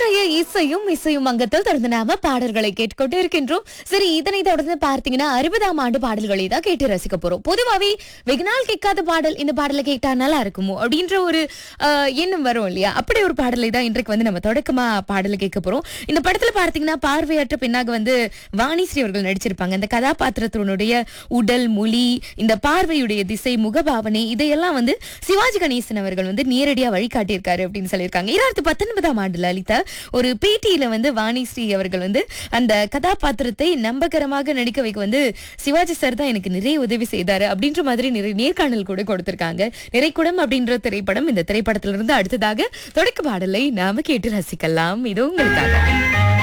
இன்றைய இசையும் இசையும் அங்கத்தில் தொடர்ந்து நாம பாடல்களை கேட்டுக்கொண்டு இருக்கின்றோம் சரி இதனை தொடர்ந்து பார்த்தீங்கன்னா அறுபதாம் ஆண்டு பாடல்களை தான் கேட்டு ரசிக்க போறோம் பொதுவாவே வெகு நாள் கேட்காத பாடல் இந்த பாடலை கேட்டா நல்லா இருக்குமோ அப்படின்ற ஒரு ஆஹ், எண்ணம் வரும் இல்லையா அப்படி ஒரு பாடலை தான் இன்றைக்கு வந்து நம்ம தொடக்கமா பாடலை கேட்க போறோம் இந்த படத்துல பார்த்தீங்கன்னா பார்வையற்ற பெண்ணாக வந்து வாணிஸ்ரீ அவர்கள் நடிச்சிருப்பாங்க இந்த கதாபாத்திரத்தினுடைய உடல் மொழி இந்த பார்வையுடைய திசை முகபாவனை இதையெல்லாம் வந்து சிவாஜி கணேசன் அவர்கள் வந்து நேரடியா வழிகாட்டியிருக்காரு அப்படின்னு சொல்லியிருக்காங்க இரண்டாயிரத்தி பத்தொன்பதாம் ஆண்டுல அளித்த ஒரு பேட்டியில வந்து வாணிஸ்ரீ அவர்கள் வந்து அந்த கதாபாத்திரத்தை நம்பகரமாக நடிக்க வைக்க வந்து சிவாஜி சார் தான் எனக்கு நிறைய உதவி செய்தாரு அப்படின்ற மாதிரி நிறைய நேர்காணல் கூட கொடுத்திருக்காங்க நிறைக்குடம் அப்படின்ற திரைப்படம் இந்த திரைப்படத்திலிருந்து அடுத்ததாக தொடக்க பாடலை நாம கேட்டு ரசிக்கலாம் இது உங்களுக்காக